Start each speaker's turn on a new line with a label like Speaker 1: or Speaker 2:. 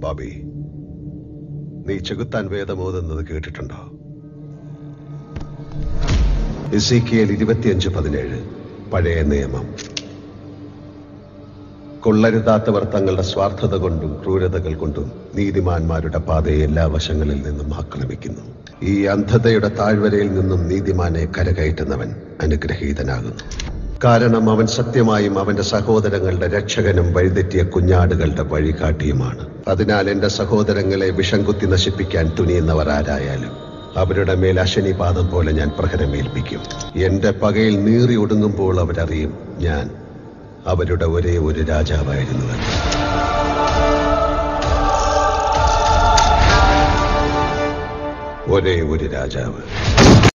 Speaker 1: ബോബി നീ ചെകുത്താൻ വേദമോതുന്നത് കേട്ടിട്ടുണ്ടോ ഇസീക്കിയൽ ഇരുപത്തിയഞ്ച് പതിനേഴ് പഴയ നിയമം കൊള്ളരുതാത്തവർ തങ്ങളുടെ സ്വാർത്ഥത കൊണ്ടും ക്രൂരതകൾ കൊണ്ടും നീതിമാന്മാരുടെ പാതയെ എല്ലാ വശങ്ങളിൽ നിന്നും ആക്രമിക്കുന്നു ഈ അന്ധതയുടെ താഴ്വരയിൽ നിന്നും നീതിമാനെ കരകയറ്റുന്നവൻ അനുഗ്രഹീതനാകുന്നു കാരണം അവൻ സത്യമായും അവന്റെ സഹോദരങ്ങളുടെ രക്ഷകനും വഴിതെറ്റിയ കുഞ്ഞാടുകളുടെ വഴികാട്ടിയുമാണ് അതിനാൽ എന്റെ സഹോദരങ്ങളെ വിഷം കുത്തി നശിപ്പിക്കാൻ തുനിയുന്നവർ ആരായാലും അവരുടെ മേൽ അശനിപാതം പോലെ ഞാൻ പ്രഹരമേൽപ്പിക്കും എന്റെ പകയിൽ നീറി ഒടുങ്ങുമ്പോൾ അവരറിയും ഞാൻ അവരുടെ ഒരേ ഒരു രാജാവായിരുന്നുവെന്ന് ഒരേ ഒരു രാജാവ്